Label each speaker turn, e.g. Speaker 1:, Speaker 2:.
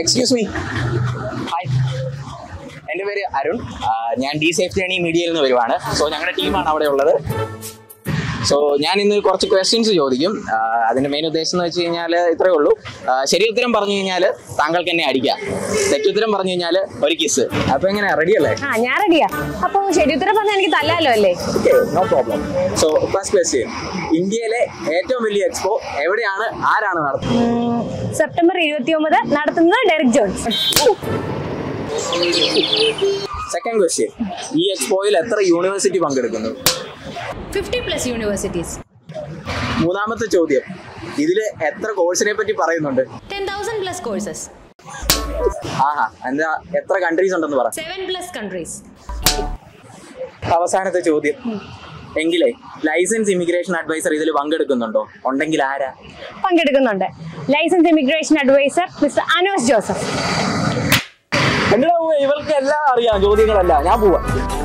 Speaker 1: excuse me hi എൻ്റെ പേര് അരുൺ ആ, ഞാൻ ഡി സേഫ് ജേണി മീഡിയയിൽ നിന്ന് വരുവാണ് സോ ഞങ്ങളുടെ ടീമാണ് അവിടെ ഉള്ളത് സോ ഞാൻ ഇന്ന് കുറച്ച് ക്വസ്റ്റ്യൻസ് ചോദിക്കും ആ, അതിന്റെ മെയിൻ ഉദ്ദേശം എന്ന് വെച്ച് കഴിഞ്ഞാൽ ഇത്രയേ ഉള്ളൂ ആ, ശരി ഉത്തരം പറഞ്ഞു കഴിഞ്ഞാൽ താങ്കൾക്ക് എന്നെ അടിക്കാം തെറ്റുത്തരം പറഞ്ഞു കഴിഞ്ഞാൽ ഒരു കിസ് അപ്പൊ എങ്ങനെ റെഡി അല്ലേ
Speaker 2: ആ ഞാൻ റെഡിയാ അപ്പൊ ശരി ഉത്തരം പറഞ്ഞാൽ എനിക്ക് തല്ലാലോ അല്ലേ
Speaker 1: okay no problem so first question ഇന്ത്യയിലെ ഏറ്റവും വലിയ എക്സ്പോ എവിടെയാണ് ആരാണ് നടത്തുന്നത്
Speaker 2: ഉം, സെപ്റ്റംബർ ഇരുപത്തി ഒമ്പത് നടത്തുന്നത് ഡെറിക് ജോൺസ്
Speaker 1: സെക്കൻഡ് ക്വസ്റ്റ്യൻ ഈ എക്സ്പോയിൽ എത്ര യൂണിവേഴ്സിറ്റി പങ്കെടുക്കുന്നു
Speaker 2: ഫിഫ്റ്റി പ്ലസ് യൂണിവേഴ്സിറ്റീസ്
Speaker 1: മൂന്നാമത്തെ ചോദ്യം ഇതില് എത്ര കോഴ്സിനെ പറ്റി പറയുന്നുണ്ട്
Speaker 2: ടെൻ തൗസൻഡ് പ്ലസ് കോഴ്സസ്
Speaker 1: ആഹാ എന്താ എത്ര കൺട്രീസ് ഉണ്ടെന്ന് പറ
Speaker 2: സെവൻ പ്ലസ് കൺട്രീസ്
Speaker 1: അവസാനത്തെ ചോദ്യം എങ്കിലേ ലൈസൻസ് ഇമിഗ്രേഷൻ അഡ്വൈസർ ഇതിൽ പങ്കെടുക്കുന്നുണ്ടോ ഉണ്ടെങ്കിൽ ആരാ
Speaker 2: പങ്കെടുക്കുന്നുണ്ട് license immigration adviser Mr Anos Joseph
Speaker 1: എന്താ ഇവർക്ക് എല്ലാം അറിയാം ചോദ്യങ്ങളെല്ലാം ഞാൻ പോവാ